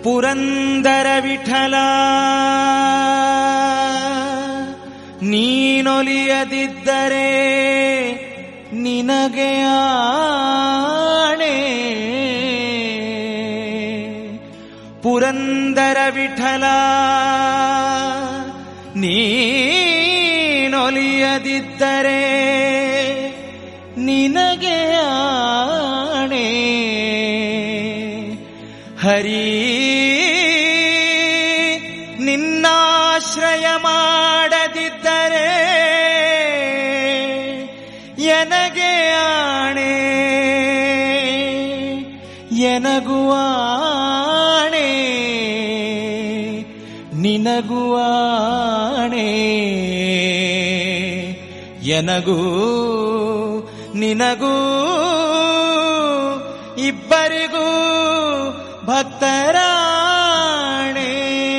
ಪುರಂದರ ವಿಠಲ ನೀನೊಲಿಯದಿದ್ದರೆ ನಿನಗೆ ಆಣೆ ಪುರಂದರ ವಿಠಲ ನೀನೊಲಿಯದಿದ್ದರೆ ನಿನಗೆ ಆಣೆ ಹರಿ ನಿನ್ನಾಶ್ರಯ ಮಾಡದಿದ್ದರೆ ಎನಗೆ ಆಣೆ ಎನಗುವಾಣೆ ನಿನಗುವಾಣೆ ಎನಗೂ ನಿನಗೂ ಇಬ್ಬರಿಗೂ ಭಕ್ತರಾಣೆ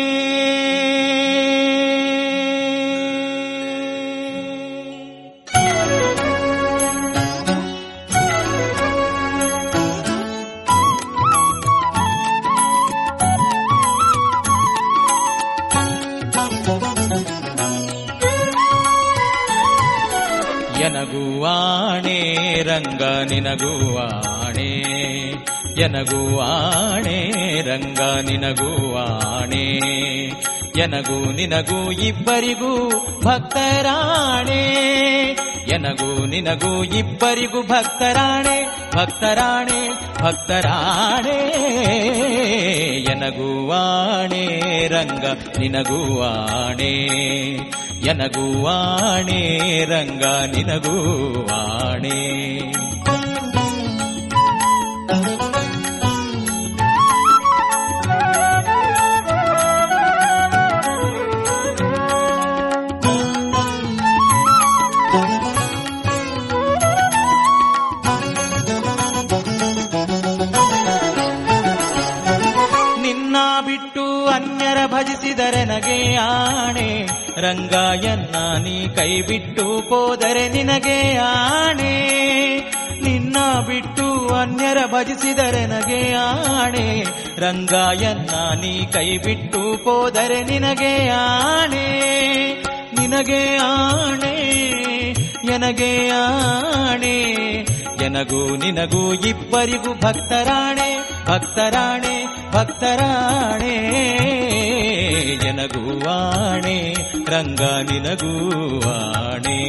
ಎನಗುವಾಣೆ ರಂಗ ನಿನಗುವಾಣೆ ಎನಗುವಾಣೆ ರಂಗ ನಿನಗುವಾಣೆ ಎನಗೂ ನಿನಗೂ ಇಬ್ಬರಿಗೂ ಭಕ್ತರಾಣೆ ಎನಗೂ ನಿನಗೂ ಇಬ್ಬರಿಗೂ ಭಕ್ತರಾಣೆ ಭಕ್ತರಾಣೆ ಭಕ್ತರಾಣೆ ಎನಗುವಾಣೆ ರಂಗ ನಿನಗುವಾಣೆ ಎನಗುವಾಣೆ ರಂಗ ನಿನಗುವಾಣೆ ನಿನ್ನ ಬಿಟ್ಟು ಅನ್ಯರ ಭಜಿಸಿದರೆ ನಗೆ ಆಣೆ ರಂಗಾಯನ್ನ ನೀ ಕೈ ಬಿಟ್ಟು ಹೋದರೆ ನಿನಗೆ ಆಣೆ ನಿನ್ನ ಬಿಟ್ಟು ಅನ್ಯರ ಭಜಿಸಿದರೆ ನಗೆ ಆಣೆ ರಂಗಾಯನ್ನ ನೀ ಕೈ ಬಿಟ್ಟು ಹೋದರೆ ನಿನಗೆ ಆಣೆ ನಿನಗೆ ಆಣೆ ಎನಗೆ ಆಣೆ ಎನಗೂ ನಿನಗೂ ಇಬ್ಬರಿಗೂ ಭಕ್ತರಾಣೆ ಭಕ್ತರಾಣೆ ಭಕ್ತರಾಣೆ ಎನಗುವಾಣೆ ರಂಗ ನಿನಗುವಾಣೆ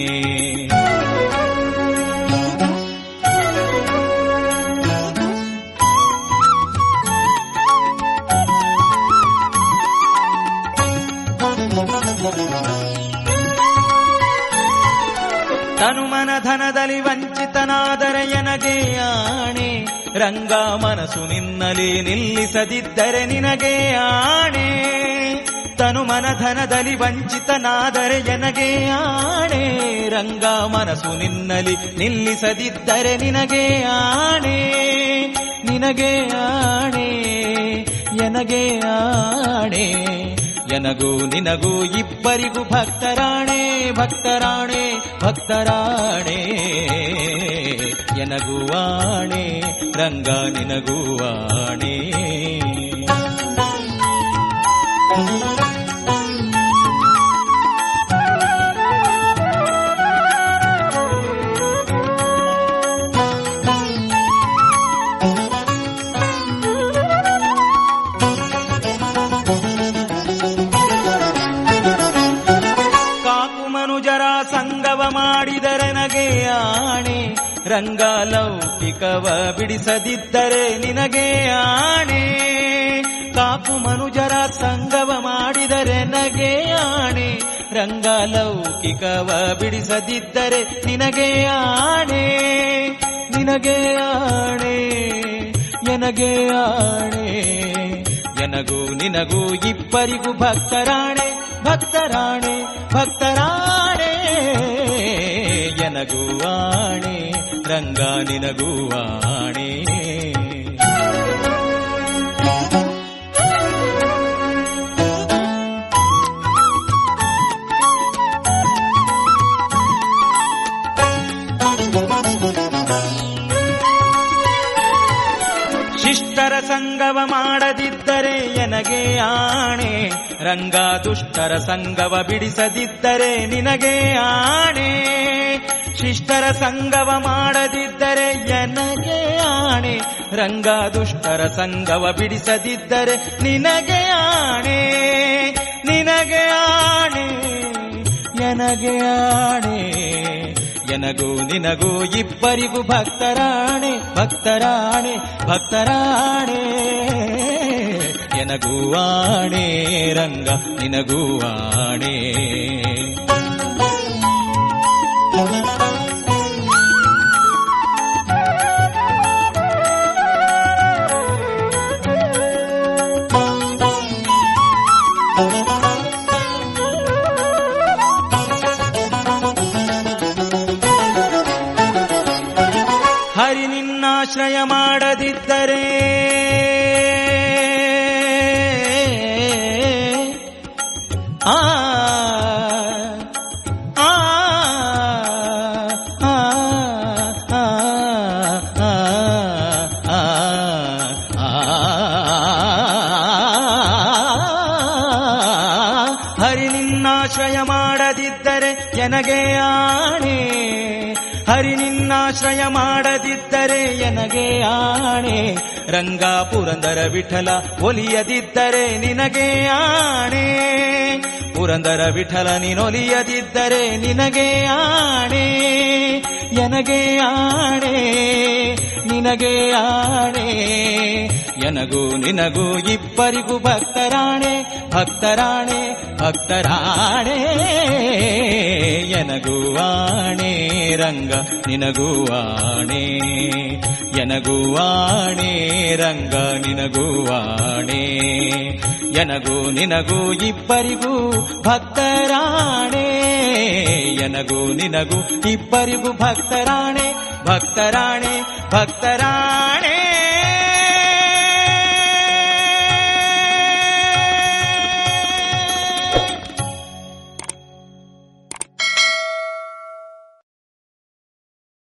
ತನು ಮನ ಧನದಲ್ಲಿ ವಂಚಿತನಾದರೆ ಎನಗೆ ಆಣೆ ರಂಗ ಮನಸ್ಸು ನಿನ್ನಲಿ ನಿಲ್ಲಿಸದಿದ್ದರೆ ನಿನಗೆ ಆಣೆ ತನು ಮನ ಧನದಲ್ಲಿ ವಂಚಿತನಾದರೆ ಎನಗೆ ಆಣೆ ರಂಗ ಮನಸ್ಸು ನಿನ್ನಲಿ ನಿಲ್ಲಿಸದಿದ್ದರೆ ನಿನಗೆ ಆಣೆ ನಿನಗೆ ಆಣೆ ಎನಗೆ ಆಣೆ ಎನಗೂ ನಿನಗೂ ಇಬ್ಬರಿಗೂ ಭಕ್ತರಾಣೆ ಭಕ್ತರಾಣೆ ಭಕ್ತರಾಣೆ ಎನಗುವಾಣೆ ರಂಗ ನಿನಗುವಾಣೆ ಕಾಕು ಮನುಜರ ಸಂಗವ ಮಾಡಿದರೆ ನಗೆ ಆಣೆ ರಂಗ ಲೌಕಿಕವ ಬಿಡಿಸದಿದ್ದರೆ ನಿನಗೆ ಆಣೆ ಕಾಕು ಮನುಜರ ಸಂಗವ ಮಾಡಿದರೆ ನಗೆ ಆಣೆ ರಂಗ ಲೌಕಿಕವ ಬಿಡಿಸದಿದ್ದರೆ ನಿನಗೆ ಆಣೆ ನಿನಗೆ ಆಣೆ ಎನಗೆ ಆಣೆ ಎನಗೂ ನಿನಗೂ ಇಬ್ಬರಿಗೂ ಭಕ್ತರಾಣೆ ಭಕ್ತರಾಣೆ ಭಕ್ತರಾಣೆ ಎನಗುವಾಣೆ ರಂಗ ನಿನಗುವಾಣೆ ಶಿಷ್ಟರ ಸಂಗವ ಮಾಡದಿದ್ದರೆ ಎನಗೆ ಆಣೆ ರಂಗ ದುಷ್ಟರ ಸಂಗವ ಬಿಡಿಸದಿದ್ದರೆ ನಿನಗೆ ಆಣೆ ಶಿಷ್ಟರ ಸಂಗವ ಮಾಡದಿದ್ದರೆ ಎನಗೆ ಆಣೆ ರಂಗ ದುಷ್ಟರ ಸಂಗವ ಬಿಡಿಸದಿದ್ದರೆ ನಿನಗೆ ಆಣೆ ನಿನಗೆ ಆಣೆ ಎನಗೆ ಆಣೆ ಎನಗೂ ನಿನಗೂ ಇಬ್ಬರಿಗೂ ಭಕ್ತರಾಣೆ ಭಕ್ತರಾಣೆ ಭಕ್ತರಾಣೆ ಎನಗೂ ಆಣೆ ರಂಗ ನಿನಗೂ ಆಣೆ ಹರಿ ನಿನ್ನಾಶ್ರಯ ಮಾಡದಿದ್ದರೆ ಆ ಆ ಆ ಆ ಹರಿ ನಿನ್ನಾಶ್ರಯ ಮಾಡದಿದ್ದರೆ ಎನಗೆ ಆಣೆ ಹರಿ ನಿನ್ನಾಶ್ರಯ ಮಾಡದಿದ್ದರೆ ಎನಗೆ ಆಣೆ ರಂಗ ಪುರಂದರ ವಿಠಲ ಒಲಿಯದಿದ್ದರೆ ನಿನಗೆ ಆಣೆ ಪುರಂದರ ವಿಠಲ ನೀನೊಲಿಯದಿದ್ದರೆ ನಿನಗೆ ಆಣೆ ಎನಗೆ ಆಣೆ ನಿನಗೆ ಆಣೆ ಎನಗೂ ನಿನಗೂ ಇಬ್ಬರಿಗೂ ಭಕ್ತರಾಣೆ ಭಕ್ತರಾಣೆ ಭಕ್ತರಾಣೆ ಎನಗೂ ಆಣೆ ರಂಗ ನಿನಗೂ ಆಣೆ ಎನಗೂ ಆಣೆ ರಂಗ ನಿನಗೂ ಆಣೆ ಎನಗೂ ನಿನಗೂ ಇಬ್ಬರಿಗೂ ಭಕ್ತರಾಣೆ ಎನಗೂ ನಿನಗೂ ಇಬ್ಬರಿಗೂ ಭಕ್ತರಾಣೆ ಭಕ್ತರಾಣೆ ಭಕ್ತರಾಣೆ